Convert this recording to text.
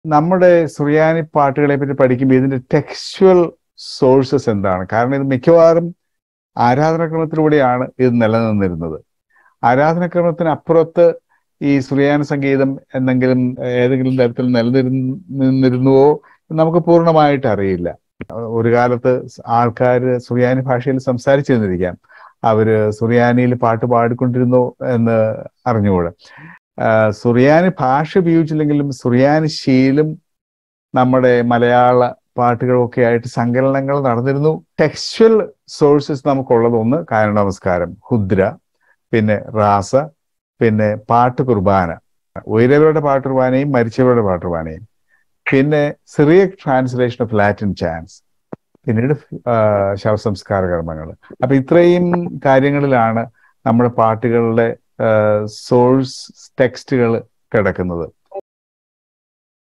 നമ്മുടെ സുറിയാനി പാട്ടുകളെ പറ്റി പഠിക്കുമ്പോൾ ഇതിന്റെ ടെക്സ്ച്വൽ സോഴ്സസ് എന്താണ് കാരണം ഇത് മിക്കവാറും ആരാധനാക്രമത്തിലൂടെയാണ് ഇത് നിലനിന്നിരുന്നത് ആരാധനാക്രമത്തിന് അപ്പുറത്ത് ഈ സുറിയാനി സംഗീതം എന്തെങ്കിലും ഏതെങ്കിലും തരത്തിൽ നിലനിന്നിരുന്നുവോ നമുക്ക് പൂർണ്ണമായിട്ട് അറിയില്ല ഒരു കാലത്ത് ആൾക്കാർ സുറിയാനി ഭാഷയിൽ സംസാരിച്ചിരുന്നിരിക്കാം അവര് സുറിയാനിയിൽ പാട്ട് പാടിക്കൊണ്ടിരുന്നോ എന്ന് അറിഞ്ഞുകൂടെ സുറിയാനി ഭാഷ ഉപയോഗിച്ചില്ലെങ്കിലും സുറിയാനി ശീലും നമ്മുടെ മലയാള പാട്ടുകളൊക്കെ ആയിട്ട് സങ്കലനങ്ങൾ നടന്നിരുന്നു ടെക്സ്ച്വൽ സോഴ്സസ് നമുക്കുള്ളത് ഒന്ന് കാരണ നമസ്കാരം ഹുദ്ര പിന്നെ റാസ പിന്നെ പാട്ട് കുർബാന ഉയരവരുടെ പാട്ട് കുർബാനയും മരിച്ചവരുടെ പാട്ട് കുർബാനയും പിന്നെ Syriac translation of Latin chants പിന്നീട് ശവസംസ്കാര കർമ്മങ്ങൾ അപ്പൊ ഇത്രയും കാര്യങ്ങളിലാണ് നമ്മുടെ പാട്ടുകളുടെ സോഴ്സ് ടെക്സ്റ്റുകൾ കിടക്കുന്നത്